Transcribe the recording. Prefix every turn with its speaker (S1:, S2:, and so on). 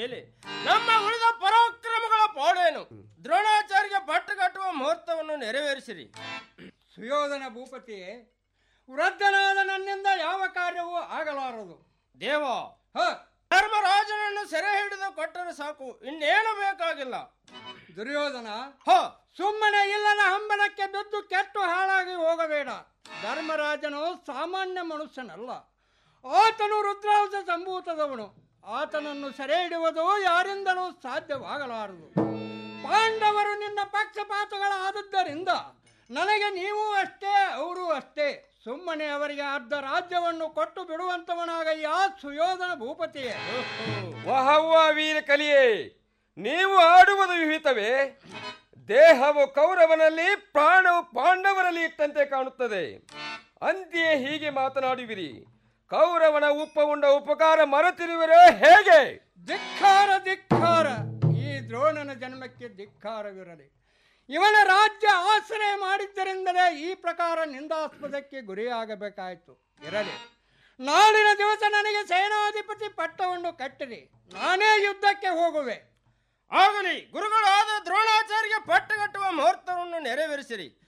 S1: ಮೇಲೆ ನಮ್ಮ ಉಳಿದ ಪರಾಕ್ರಮಗಳ ಪಾಡೇನು ದ್ರೋಣಾಚಾರ್ಯ ಪಟ್ಟು ಕಟ್ಟುವ ಮುಹೂರ್ತವನ್ನು ನೆರವೇರಿಸಿರಿ
S2: ಸುಯೋಧನ ಭೂಪತಿಯೇ ವೃದ್ಧನಾದ ನನ್ನಿಂದ ಯಾವ ಕಾರ್ಯವೂ ಆಗಲಾರದು
S1: ದೇವ ಧರ್ಮರಾಜನನ್ನು ಸೆರೆ ಹಿಡಿದು ಕೊಟ್ಟರೆ ಸಾಕು ಇನ್ನೇನು ಬೇಕಾಗಿಲ್ಲ
S2: ದುರ್ಯೋಧನ
S1: ಹ
S2: ಸುಮ್ಮನೆ ಇಲ್ಲದ ಹಂಬಲಕ್ಕೆ ಬಿದ್ದು ಕೆಟ್ಟು ಹಾಳಾಗಿ ಹೋಗಬೇಡ ಧರ್ಮರಾಜನು ಸಾಮಾನ್ಯ ಮನುಷ್ಯನಲ್ಲ ಆತನು ರುದ್ರಾಂಶ ಸಂಭೂತದವನು ಆತನನ್ನು ಸೆರೆ ಹಿಡಿಯುವುದು ಯಾರಿಂದಲೂ ಸಾಧ್ಯವಾಗಲಾರದು ಪಾಂಡವರು ನಿನ್ನ ಪಕ್ಷಪಾತಗಳಾದದ್ದರಿಂದ ನನಗೆ ನೀವು ಅಷ್ಟೇ ಅವರು ಅಷ್ಟೇ ಸುಮ್ಮನೆ ಅವರಿಗೆ ಅರ್ಧ ರಾಜ್ಯವನ್ನು ಕೊಟ್ಟು ಬಿಡುವಂತವನಾಗಯ್ಯ ಸುಯೋಧನ ಭೂಪತಿಯೇ
S3: ವಹವ್ವ ವೀರ ಕಲಿಯೇ ನೀವು ಆಡುವುದು ವಿಹಿತವೇ ದೇಹವು ಕೌರವನಲ್ಲಿ ಪ್ರಾಣವು ಪಾಂಡವರಲ್ಲಿ ಇಟ್ಟಂತೆ ಕಾಣುತ್ತದೆ ಅಂತೆಯೇ ಹೀಗೆ ಮಾತನಾಡುವಿರಿ ಕೌರವನ ಉಪ್ಪ ಉಂಡ ಉಪಕಾರ ಮರೆತಿರುವಿರೇ ಹೇಗೆ
S2: ಧಿಕ್ಕಾರ ಧಿಕ್ಕಾರ ಈ ದ್ರೋಣನ ಜನ್ಮಕ್ಕೆ ಧಿಕ್ಕಾರವಿರಲಿ ಇವನ ರಾಜ್ಯ ಆಶ್ರಯ ಮಾಡಿದ್ದರಿಂದಲೇ ಈ ಪ್ರಕಾರ ನಿಂದಾಸ್ಪದಕ್ಕೆ ಗುರಿಯಾಗಬೇಕಾಯಿತು ಇರಲಿ ನಾಳಿನ ದಿವಸ ನನಗೆ ಸೇನಾಧಿಪತಿ ಪಟ್ಟವನ್ನು ಕಟ್ಟಿರಿ ನಾನೇ ಯುದ್ಧಕ್ಕೆ ಹೋಗುವೆ
S1: ಆಗಲಿ ಗುರುಗಳಾದ ದ್ರೋಣಾಚಾರ್ಯ ಪಟ್ಟು ಕಟ್ಟುವ ಮುಹೂರ್ತವನ್ನು ನೆರವೇರಿಸಿರಿ